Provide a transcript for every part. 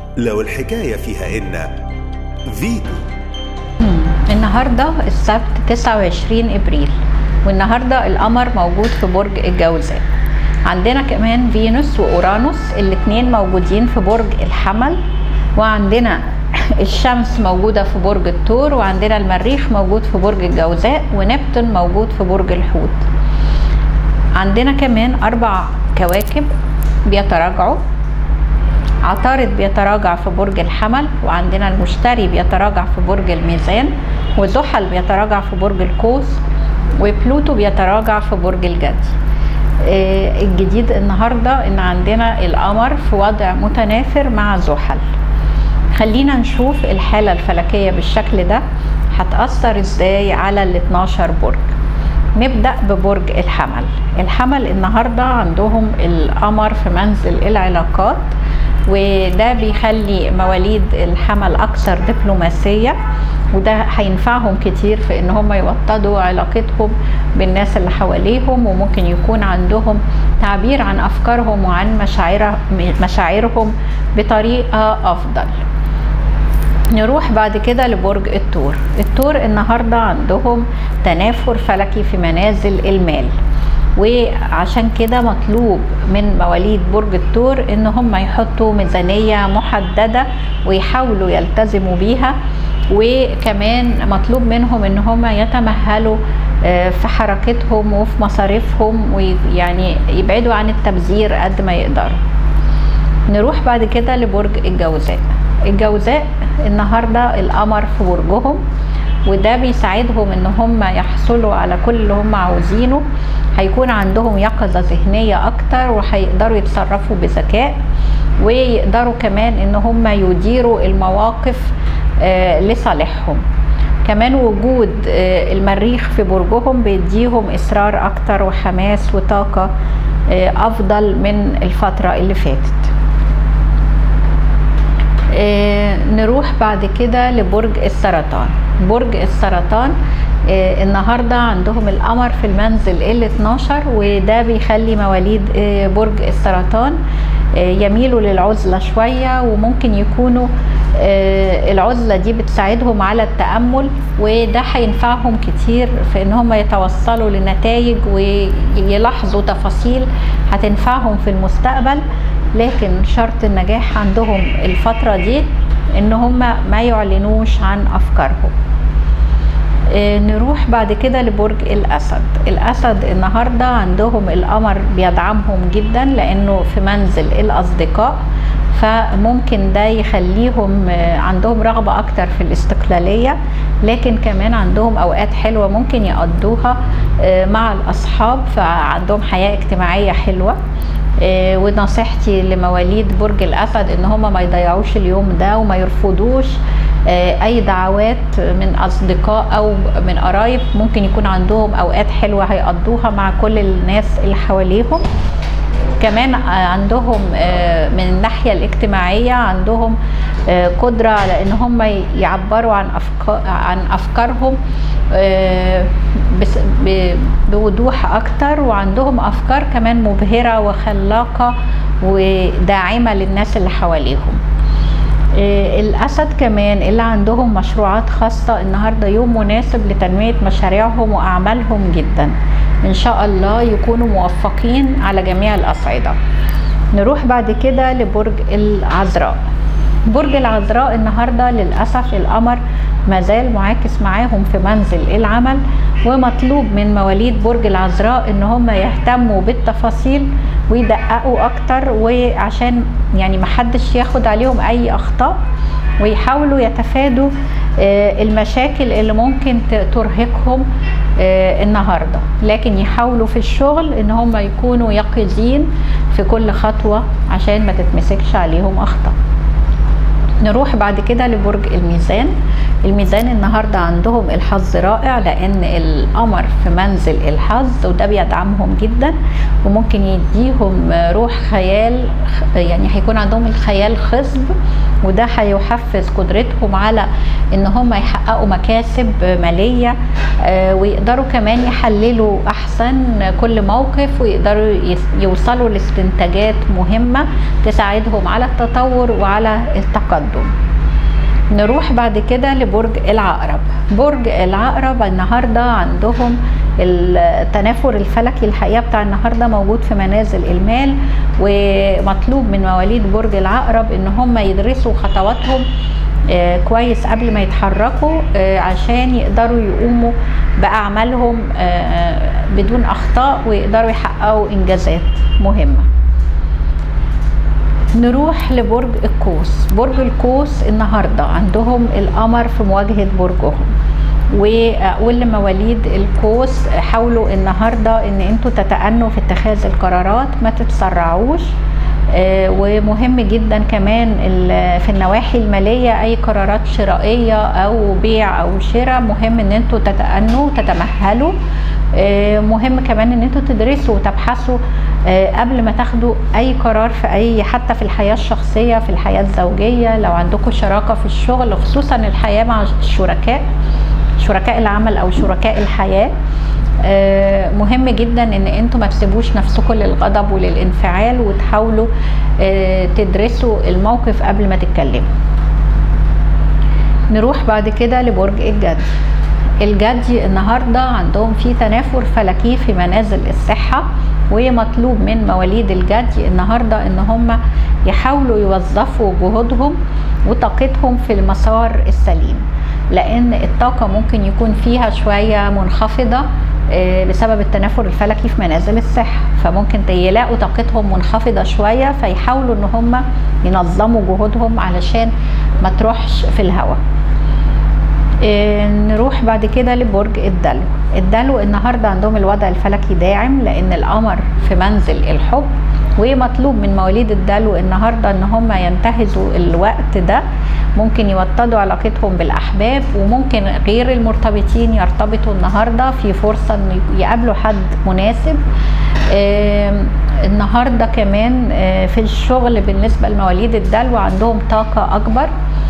لو الحكاية فيها إن فيتو النهارده السبت 29 ابريل والنهارده القمر موجود في برج الجوزاء عندنا كمان فينوس واورانوس الاتنين موجودين في برج الحمل وعندنا الشمس موجودة في برج الثور وعندنا المريخ موجود في برج الجوزاء ونبتون موجود في برج الحوت عندنا كمان أربع كواكب بيتراجعوا عطارد بيتراجع في برج الحمل وعندنا المشتري بيتراجع في برج الميزان وزحل بيتراجع في برج القوس وبلوتو بيتراجع في برج الجدي آه، الجديد النهارده ان عندنا القمر في وضع متنافر مع زحل خلينا نشوف الحالة الفلكية بالشكل ده هتأثر ازاي على ال 12 برج نبدأ ببرج الحمل الحمل النهاردة عندهم القمر في منزل العلاقات وده بيخلي مواليد الحمل أكثر دبلوماسية وده هينفعهم كتير في ان هم يوطدوا علاقتهم بالناس اللي حواليهم وممكن يكون عندهم تعبير عن افكارهم وعن مشاعر مشاعرهم بطريقه افضل نروح بعد كده لبرج الثور الثور النهارده عندهم تنافر فلكي في منازل المال وعشان كده مطلوب من مواليد برج الثور ان هم يحطوا ميزانيه محدده ويحاولوا يلتزموا بيها وكمان مطلوب منهم ان هم يتمهلوا في حركتهم وفي مصاريفهم ويعني يبعدوا عن التبذير قد ما يقدروا نروح بعد كده لبرج الجوزاء الجوزاء النهارده القمر في برجهم وده بيساعدهم ان هم يحصلوا على كل اللي هم عاوزينه هيكون عندهم يقظة ذهنية اكتر وهيقدروا يتصرفوا بذكاء ويقدروا كمان ان هم يديروا المواقف آه لصالحهم كمان وجود آه المريخ في برجهم بيديهم اصرار اكتر وحماس وطاقة آه افضل من الفترة اللي فاتت آه نروح بعد كده لبرج السرطان برج السرطان آه النهارده عندهم القمر في المنزل ال 12 وده بيخلي مواليد آه برج السرطان يميلوا للعزله شويه وممكن يكونوا العزله دي بتساعدهم على التامل وده هينفعهم كتير في ان هم يتوصلوا لنتائج ويلاحظوا تفاصيل هتنفعهم في المستقبل لكن شرط النجاح عندهم الفترة دي ان هم ما يعلنوش عن افكارهم نروح بعد كده لبرج الاسد الاسد النهارده عندهم القمر بيدعمهم جدا لانه في منزل الاصدقاء فممكن ده يخليهم عندهم رغبة أكتر في الاستقلالية لكن كمان عندهم أوقات حلوة ممكن يقضوها مع الأصحاب فعندهم حياة اجتماعية حلوة ونصيحتي لمواليد برج الأسد إن هم ما يضيعوش اليوم ده وما يرفضوش أي دعوات من أصدقاء أو من قرايب ممكن يكون عندهم أوقات حلوة هيقضوها مع كل الناس اللي حواليهم كمان عندهم من الناحية الاجتماعية عندهم قدرة على ان هم يعبروا عن أفكار عن افكارهم بوضوح اكتر وعندهم افكار كمان مبهرة وخلاقة وداعمة للناس اللي حواليهم الاسد كمان اللي عندهم مشروعات خاصة النهاردة يوم مناسب لتنمية مشاريعهم واعمالهم جدا ان شاء الله يكونوا موفقين على جميع الاصعدة نروح بعد كده لبرج العذراء برج العذراء النهارده للاسف القمر مازال معاكس معاهم في منزل العمل ومطلوب من مواليد برج العذراء ان هم يهتموا بالتفاصيل ويدققوا اكتر وعشان يعني محدش ياخد عليهم اي اخطاء ويحاولوا يتفادوا المشاكل اللي ممكن ترهقهم النهارده لكن يحاولوا في الشغل ان هم يكونوا يقظين في كل خطوه عشان ما تتمسكش عليهم اخطاء نروح بعد كده لبرج الميزان الميزان النهاردة عندهم الحظ رائع لأن القمر في منزل الحظ وده بيدعمهم جدا وممكن يديهم روح خيال يعني هيكون عندهم الخيال خصب وده هيحفز قدرتهم على ان هم يحققوا مكاسب مالية ويقدروا كمان يحللوا احسن كل موقف ويقدروا يوصلوا لاستنتاجات مهمة تساعدهم على التطور وعلى التقدم نروح بعد كده لبرج العقرب برج العقرب النهاردة عندهم التنافر الفلكي الحقيقة بتاع النهاردة موجود في منازل المال ومطلوب من مواليد برج العقرب ان هم يدرسوا خطواتهم كويس قبل ما يتحركوا عشان يقدروا يقوموا بأعمالهم بدون أخطاء ويقدروا يحققوا إنجازات مهمة نروح لبرج القوس برج القوس النهارده عندهم القمر في مواجهه برجهم واقول لمواليد القوس حاولوا النهارده ان انتوا تتأنوا في اتخاذ القرارات ما تتسرعوش ومهم جدا كمان في النواحي المالية أي قرارات شرائية أو بيع أو شراء مهم إن انتوا تتأنوا وتتمهلوا مهم كمان ان انتوا تدرسوا وتبحثوا قبل ما تاخدوا اي قرار في اي حتى في الحياه الشخصيه في الحياه الزوجيه لو عندكم شراكه في الشغل خصوصا الحياه مع الشركاء شركاء العمل او شركاء الحياه مهم جدا ان انتوا ما تسيبوش نفسكم للغضب وللانفعال وتحاولوا تدرسوا الموقف قبل ما تتكلموا نروح بعد كده لبرج الجدي الجدي النهارده عندهم في تنافر فلكي في منازل الصحه ومطلوب من مواليد الجدي النهارده ان هم يحاولوا يوظفوا جهودهم وطاقتهم في المسار السليم لان الطاقه ممكن يكون فيها شويه منخفضه بسبب التنافر الفلكي في منازل الصحة فممكن يلاقوا طاقتهم منخفضة شوية فيحاولوا ان هم ينظموا جهودهم علشان ما تروحش في الهواء نروح بعد كده لبرج الدلو الدلو النهارده عندهم الوضع الفلكي داعم لان القمر في منزل الحب ومطلوب من مواليد الدلو النهارده ان هم ينتهزوا الوقت ده ممكن يوطدوا علاقتهم بالاحباب وممكن غير المرتبطين يرتبطوا النهارده في فرصه ان يقابلوا حد مناسب النهارده كمان في الشغل بالنسبه لمواليد الدلو عندهم طاقه اكبر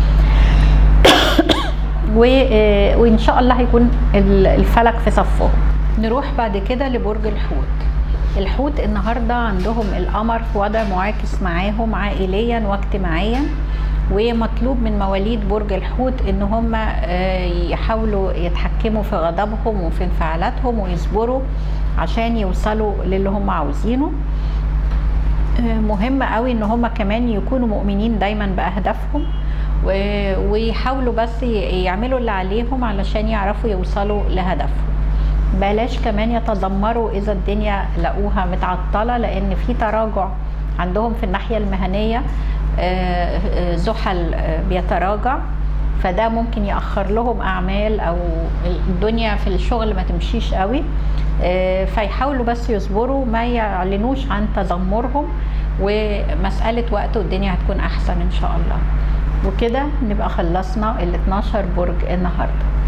وان شاء الله هيكون الفلك في صفهم نروح بعد كده لبرج الحوت الحوت النهارده عندهم القمر في وضع معاكس معاهم عائليا واجتماعيا ومطلوب من مواليد برج الحوت ان هم يحاولوا يتحكموا في غضبهم وفي انفعالاتهم ويصبروا عشان يوصلوا للي هم عاوزينه مهم قوي ان هم كمان يكونوا مؤمنين دايما باهدافهم ويحاولوا بس يعملوا اللي عليهم علشان يعرفوا يوصلوا لهدفهم بلاش كمان يتذمروا اذا الدنيا لقوها متعطله لان في تراجع عندهم في الناحيه المهنيه زحل بيتراجع فده ممكن يأخر لهم أعمال أو الدنيا في الشغل ما تمشيش قوي فيحاولوا بس يصبروا ما يعلنوش عن تذمرهم ومسألة وقت والدنيا هتكون أحسن إن شاء الله وكده نبقى خلصنا ال 12 برج النهارده